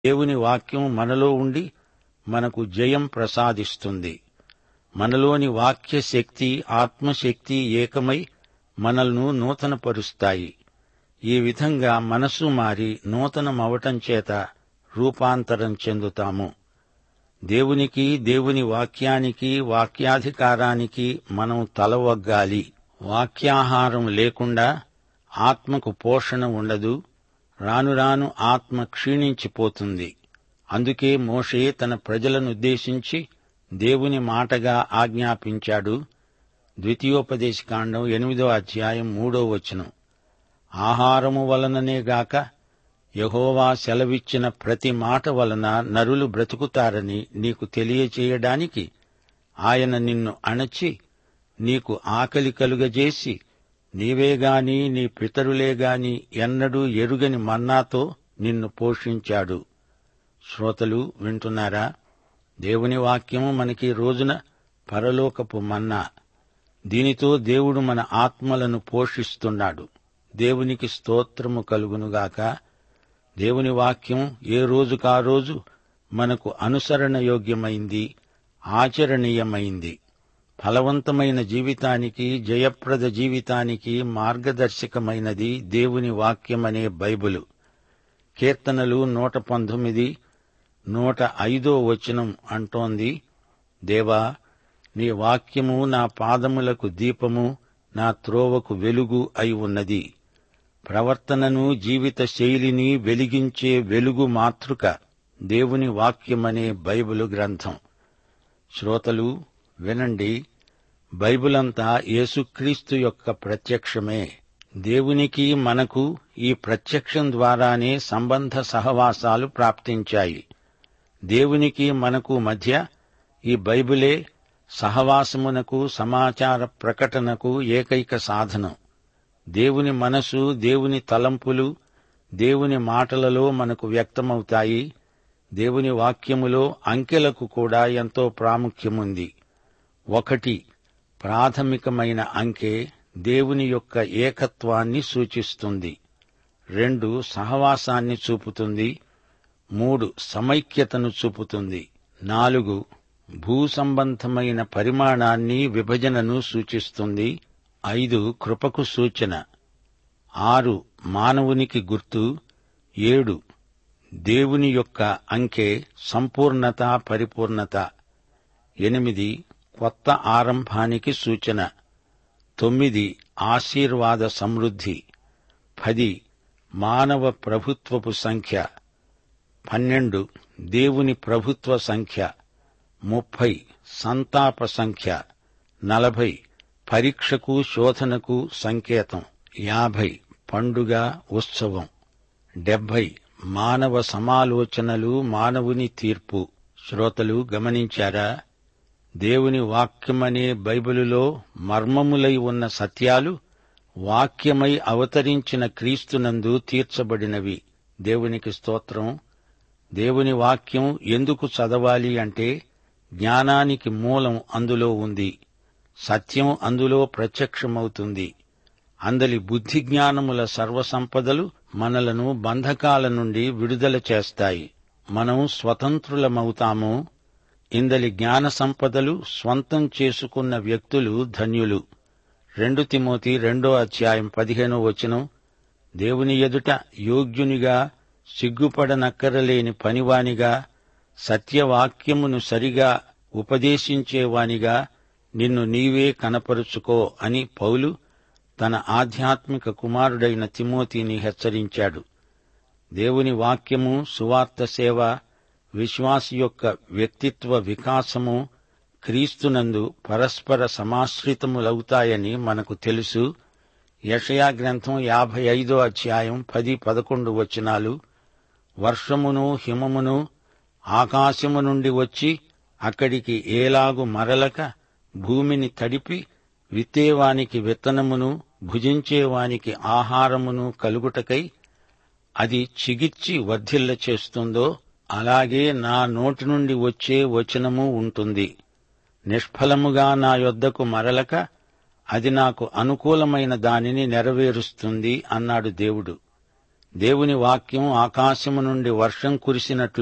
దేవుని వాక్యం మనలో ఉండి మనకు జయం ప్రసాదిస్తుంది మనలోని వాక్య శక్తి ఆత్మశక్తి ఏకమై మనల్ని నూతనపరుస్తాయి ఈ విధంగా మనసు మారి నూతనమవటం చేత రూపాంతరం చెందుతాము దేవునికి దేవుని వాక్యానికి వాక్యాధికారానికి మనం తలవగ్గాలి వాక్యాహారం లేకుండా ఆత్మకు పోషణ ఉండదు రాను రాను ఆత్మ క్షీణించిపోతుంది అందుకే మోషే తన ప్రజలనుద్దేశించి దేవుని మాటగా ఆజ్ఞాపించాడు ద్వితీయోపదేశకాండం ఎనిమిదో అధ్యాయం మూడో వచనం ఆహారము వలననే గాక యహోవా సెలవిచ్చిన ప్రతి మాట వలన నరులు బ్రతుకుతారని నీకు తెలియచేయడానికి ఆయన నిన్ను అణచి నీకు ఆకలి కలుగజేసి నీవేగాని నీ పితరులేగాని ఎన్నడూ ఎరుగని మన్నాతో నిన్ను పోషించాడు శ్రోతలు వింటున్నారా దేవుని వాక్యం మనకి రోజున పరలోకపు మన్నా దీనితో దేవుడు మన ఆత్మలను పోషిస్తున్నాడు దేవునికి స్తోత్రము కలుగునుగాక దేవుని వాక్యం ఏ రోజుకా రోజు మనకు అనుసరణ యోగ్యమైంది ఆచరణీయమైంది ఫలవంతమైన జీవితానికి జయప్రద జీవితానికి మార్గదర్శకమైనది దేవుని వాక్యమనే బైబిలు కీర్తనలు నూట పంతొమ్మిది నూట ఐదో వచనం అంటోంది దేవా నీ వాక్యము నా పాదములకు దీపము నా త్రోవకు వెలుగు అయి ఉన్నది ప్రవర్తనను జీవిత శైలిని వెలిగించే వెలుగు మాతృక దేవుని వాక్యమనే బైబిలు గ్రంథం శ్రోతలు వినండి బైబిలంతా యేసుక్రీస్తు యొక్క ప్రత్యక్షమే దేవునికి మనకు ఈ ప్రత్యక్షం ద్వారానే సంబంధ సహవాసాలు ప్రాప్తించాయి దేవునికి మనకు మధ్య ఈ బైబిలే సహవాసమునకు సమాచార ప్రకటనకు ఏకైక సాధనం దేవుని మనసు దేవుని తలంపులు దేవుని మాటలలో మనకు వ్యక్తమవుతాయి దేవుని వాక్యములో అంకెలకు కూడా ఎంతో ప్రాముఖ్యముంది ఒకటి ప్రాథమికమైన అంకె దేవుని యొక్క ఏకత్వాన్ని సూచిస్తుంది రెండు సహవాసాన్ని చూపుతుంది మూడు సమైక్యతను చూపుతుంది నాలుగు భూ సంబంధమైన పరిమాణాన్ని విభజనను సూచిస్తుంది ఐదు కృపకు సూచన ఆరు మానవునికి గుర్తు ఏడు దేవుని యొక్క అంకె సంపూర్ణత పరిపూర్ణత ఎనిమిది కొత్త ఆరంభానికి సూచన తొమ్మిది ఆశీర్వాద సమృద్ధి పది మానవ ప్రభుత్వపు సంఖ్య పన్నెండు దేవుని ప్రభుత్వ సంఖ్య ముప్పై సంతాప సంఖ్య నలభై పరీక్షకు శోధనకు సంకేతం యాభై పండుగ ఉత్సవం డెబ్బై మానవ సమాలోచనలు మానవుని తీర్పు శ్రోతలు గమనించారా దేవుని వాక్యమనే బైబిలులో మర్మములై ఉన్న సత్యాలు వాక్యమై అవతరించిన క్రీస్తునందు తీర్చబడినవి దేవునికి స్తోత్రం దేవుని వాక్యం ఎందుకు చదవాలి అంటే జ్ఞానానికి మూలం అందులో ఉంది సత్యం అందులో ప్రత్యక్షమవుతుంది అందలి బుద్ధి జ్ఞానముల సర్వసంపదలు మనలను బంధకాల నుండి విడుదల చేస్తాయి మనం స్వతంత్రులమవుతాము ఇందలి జ్ఞాన సంపదలు స్వంతం చేసుకున్న వ్యక్తులు ధన్యులు రెండు తిమోతి రెండో అధ్యాయం పదిహేనో వచనం దేవుని ఎదుట యోగ్యునిగా సిగ్గుపడనక్కరలేని పనివానిగా సత్యవాక్యమును సరిగా ఉపదేశించేవానిగా నిన్ను నీవే కనపరుచుకో అని పౌలు తన ఆధ్యాత్మిక కుమారుడైన తిమోతిని హెచ్చరించాడు దేవుని వాక్యము సువార్త సేవ విశ్వాసి యొక్క వ్యక్తిత్వ వికాసము క్రీస్తునందు పరస్పర సమాశ్రితములవుతాయని మనకు తెలుసు యషయా గ్రంథం యాభై ఐదో అధ్యాయం పది పదకొండు వచనాలు వర్షమును హిమమును ఆకాశము నుండి వచ్చి అక్కడికి ఏలాగు మరలక భూమిని తడిపి విత్తేవానికి విత్తనమును భుజించేవానికి ఆహారమును కలుగుటకై అది చిగిచ్చి వర్ధిల్ల చేస్తుందో అలాగే నా నోటి నుండి వచ్చే వచనము ఉంటుంది నిష్ఫలముగా నా యొద్దకు మరలక అది నాకు అనుకూలమైన దానిని నెరవేరుస్తుంది అన్నాడు దేవుడు దేవుని వాక్యం ఆకాశము నుండి వర్షం కురిసినట్లు